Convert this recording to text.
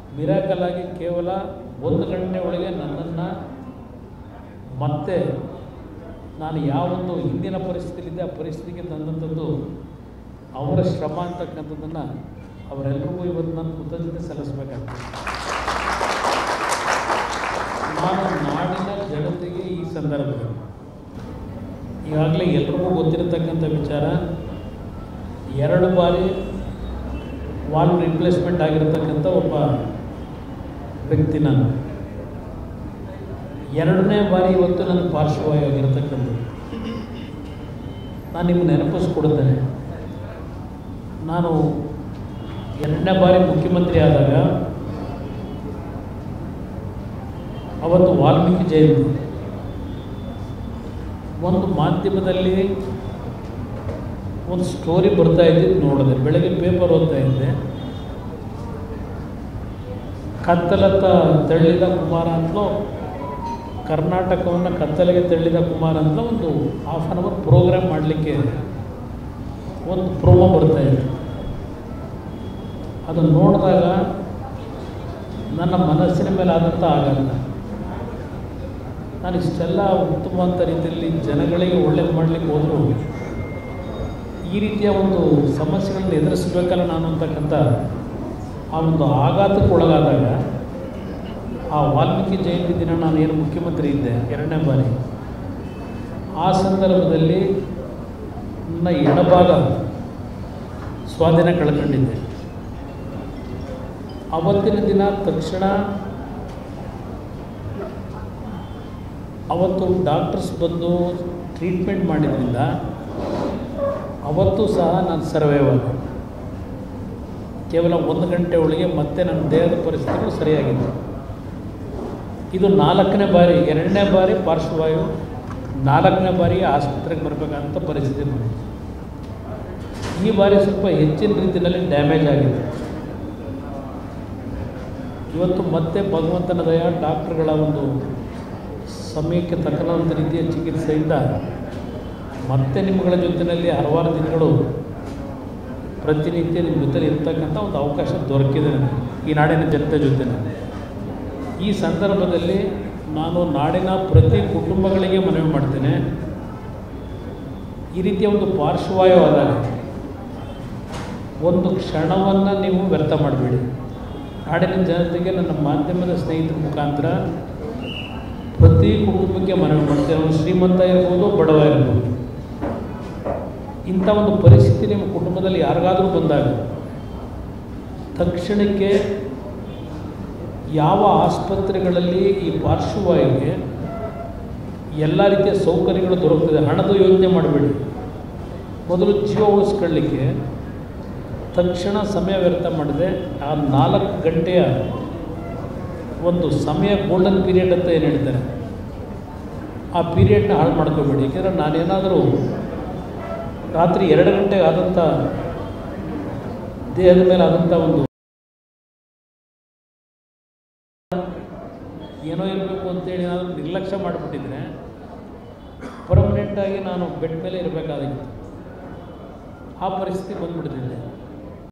miracle ಆಗಿ ಕೇವಲ ಒಂದು ಗಂಟೆ ಒಳಗೆ ನನ್ನನ್ನು ಮತ್ತೆ ನಾನು ಯಾವೊಂದು ಹಿಂದಿನ ಪರಿಸ್ಥಿತಿಲಿದ್ದೆ ಆ ಪರಿಸ್ಥಿತಿಗೆ ತಂದಂಥದ್ದು ಅವರ ಶ್ರಮ ಅಂತಕ್ಕಂಥದ್ದನ್ನು ಅವರೆಲ್ಲರಿಗೂ ಇವತ್ತು ನಾನು ಕೃತಜ್ಞತೆ ಸಲ್ಲಿಸಬೇಕಾಗ್ತದೆ ನಾನು ನಾಡಿನ ಜನತೆಗೆ ಈ ಸಂದರ್ಭದಲ್ಲಿ ಈಗಾಗಲೇ ಎಲ್ರಿಗೂ ಗೊತ್ತಿರತಕ್ಕಂಥ ವಿಚಾರ ಎರಡು ಬಾರಿ ವಾಲ್ ರಿಪ್ಲೇಸ್ಮೆಂಟ್ ಆಗಿರತಕ್ಕಂಥ ಒಬ್ಬ ವ್ಯಕ್ತಿ ನಾನು ಎರಡನೇ ಬಾರಿ ಇವತ್ತು ನನ್ನ ಪಾರ್ಶ್ವವಾಯು ಆಗಿರತಕ್ಕಂಥದ್ದು ನಾನು ನಿಮ್ಗೆ ನೆನಪಿಸ್ಕೊಡ್ತೇನೆ ನಾನು ಎರಡನೇ ಬಾರಿ ಮುಖ್ಯಮಂತ್ರಿ ಆದಾಗ ಅವತ್ತು ವಾಲ್ಮೀಕಿ ಜಯಂತಿ ಒಂದು ಮಾಧ್ಯಮದಲ್ಲಿ ಒಂದು ಸ್ಟೋರಿ ಬರ್ತಾ ಇದ್ದಿದ್ದು ನೋಡಿದೆ ಬೆಳಗ್ಗೆ ಪೇಪರ್ ಓದ್ತಾ ಇದ್ದೆ ಕತ್ತಲತ್ತ ತಳ್ಳಿದ ಕುಮಾರ ಅಂತಲೋ ಕರ್ನಾಟಕವನ್ನು ಕತ್ತಲೆಗೆ ತಳ್ಳಿದ ಕುಮಾರ ಅಂತ ಒಂದು ಹಾಫ್ ಆನ್ ಅವರ್ ಪ್ರೋಗ್ರಾಮ್ ಮಾಡಲಿಕ್ಕೆ ಒಂದು ಪ್ರೋಮೋ ಬರ್ತಾ ಇದೆ ಅದನ್ನು ನೋಡಿದಾಗ ನನ್ನ ಮನಸ್ಸಿನ ಮೇಲೆ ಆದಂಥ ಆಘಾತ ನಾನು ಇಷ್ಟೆಲ್ಲ ಉತ್ತಮವಾದ ರೀತಿಯಲ್ಲಿ ಜನಗಳಿಗೆ ಒಳ್ಳೇದು ಮಾಡಲಿಕ್ಕೆ ಹೋದರೂ ಈ ರೀತಿಯ ಒಂದು ಸಮಸ್ಯೆಗಳನ್ನು ಎದುರಿಸಬೇಕಲ್ಲ ನಾನು ಅಂತಕ್ಕಂಥ ಆ ಒಂದು ಆಘಾತಕ್ಕೆ ಒಳಗಾದಾಗ ಆ ವಾಲ್ಮೀಕಿ ಜಯಂತಿ ದಿನ ನಾನು ಏನು ಮುಖ್ಯಮಂತ್ರಿ ಇದ್ದೆ ಎರಡನೇ ಬಾರಿ ಆ ಸಂದರ್ಭದಲ್ಲಿ ನನ್ನ ಎಡಭಾಗ ಸ್ವಾಧೀನ ಕಳ್ಕೊಂಡಿದ್ದೆ ಅವತ್ತಿನ ದಿನ ತಕ್ಷಣ ಅವತ್ತು ಡಾಕ್ಟರ್ಸ್ ಬಂದು ಟ್ರೀಟ್ಮೆಂಟ್ ಮಾಡಿದ್ರಿಂದ ಅವತ್ತು ಸಹ ನಾನು ಸರ್ವೈವ್ ಆದೆ ಕೇವಲ ಒಂದು ಗಂಟೆ ಒಳಗೆ ಮತ್ತೆ ನನ್ನ ದೇಹದ ಪರಿಸ್ಥಿತಿಗಳು ಸರಿಯಾಗಿತ್ತು ಇದು ನಾಲ್ಕನೇ ಬಾರಿ ಎರಡನೇ ಬಾರಿ ಪಾರ್ಶ್ವವಾಯು ನಾಲ್ಕನೇ ಬಾರಿ ಆಸ್ಪತ್ರೆಗೆ ಬರಬೇಕಂತ ಪರಿಸ್ಥಿತಿ ಬಂತು ಈ ಬಾರಿ ಸ್ವಲ್ಪ ಹೆಚ್ಚಿನ ರೀತಿಯಲ್ಲಿ ಡ್ಯಾಮೇಜ್ ಆಗಿದೆ ಇವತ್ತು ಮತ್ತೆ ಭಗವಂತನ ದಯ ಡಾಕ್ಟ್ರುಗಳ ಒಂದು ಸಮಯಕ್ಕೆ ತಕ್ಕನಾದಂಥ ರೀತಿಯ ಚಿಕಿತ್ಸೆಯಿಂದ ಮತ್ತೆ ನಿಮ್ಮಗಳ ಜೊತೆಯಲ್ಲಿ ಹಲವಾರು ದಿನಗಳು ಪ್ರತಿನಿತ್ಯ ನಿಮ್ಮ ಜೊತೆಲಿ ಇರ್ತಕ್ಕಂಥ ಒಂದು ಅವಕಾಶ ದೊರಕಿದೆ ನನಗೆ ಈ ನಾಡಿನ ಜನತೆ ಜೊತೆ ಈ ಸಂದರ್ಭದಲ್ಲಿ ನಾನು ನಾಡಿನ ಪ್ರತಿ ಕುಟುಂಬಗಳಿಗೆ ಮನವಿ ಮಾಡ್ತೇನೆ ಈ ರೀತಿಯ ಒಂದು ಪಾರ್ಶ್ವವಾಯು ಆದಾಗ ಒಂದು ಕ್ಷಣವನ್ನು ನೀವು ವ್ಯರ್ಥ ಮಾಡಬೇಡಿ ನಾಡಿನ ಜನತೆಗೆ ನನ್ನ ಮಾಧ್ಯಮದ ಸ್ನೇಹಿತರ ಮುಖಾಂತರ ಪ್ರತಿ ಕುಟುಂಬಕ್ಕೆ ಮನವಿ ಮಾಡ್ತೇನೆ ಅವನು ಶ್ರೀಮಂತ ಇರ್ಬೋದು ಬಡವ ಇರ್ಬೋದು ಇಂಥ ಒಂದು ಪರಿಸ್ಥಿತಿ ನಿಮ್ಮ ಕುಟುಂಬದಲ್ಲಿ ಯಾರಿಗಾದರೂ ಬಂದಾಗ ತಕ್ಷಣಕ್ಕೆ ಯಾವ ಆಸ್ಪತ್ರೆಗಳಲ್ಲಿ ಈ ಪಾರ್ಶ್ವವಾಯುಗೆ ಎಲ್ಲ ರೀತಿಯ ಸೌಕರ್ಯಗಳು ದೊರಕುತ್ತದೆ ಹಣದ ಯೋಚನೆ ಮಾಡಬೇಡಿ ಮೊದಲು ಜೀವ ಉಳಿಸ್ಕೊಳ್ಳಿಕ್ಕೆ ತಕ್ಷಣ ಸಮಯ ವ್ಯರ್ಥ ಮಾಡಿದೆ ಆ ನಾಲ್ಕು ಗಂಟೆಯ ಒಂದು ಸಮಯ ಗೋಲ್ಡನ್ ಪೀರಿಯಡ್ ಅಂತ ಏನು ಹೇಳ್ತಾರೆ ಆ ಪೀರಿಯಡ್ನ ಹಾಳು ಮಾಡ್ಕೋಬೇಡಿ ಯಾಕೆಂದರೆ ನಾನೇನಾದರೂ ರಾತ್ರಿ ಎರಡು ಗಂಟೆಗೆ ಆದಂಥ ದೇಹದ ಮೇಲೆ ಆದಂಥ ಒಂದು ಏನೋ ಇರಬೇಕು ಅಂತೇಳಿ ಏನಾದರೂ ನಿರ್ಲಕ್ಷ್ಯ ಮಾಡಿಬಿಟ್ಟಿದ್ರೆ ಪರ್ಮನೆಂಟಾಗಿ ನಾನು ಬೆಡ್ ಮೇಲೆ ಇರಬೇಕಾಗಿತ್ತು ಆ ಪರಿಸ್ಥಿತಿ ಬಂದ್ಬಿಡ್ತಿದೆ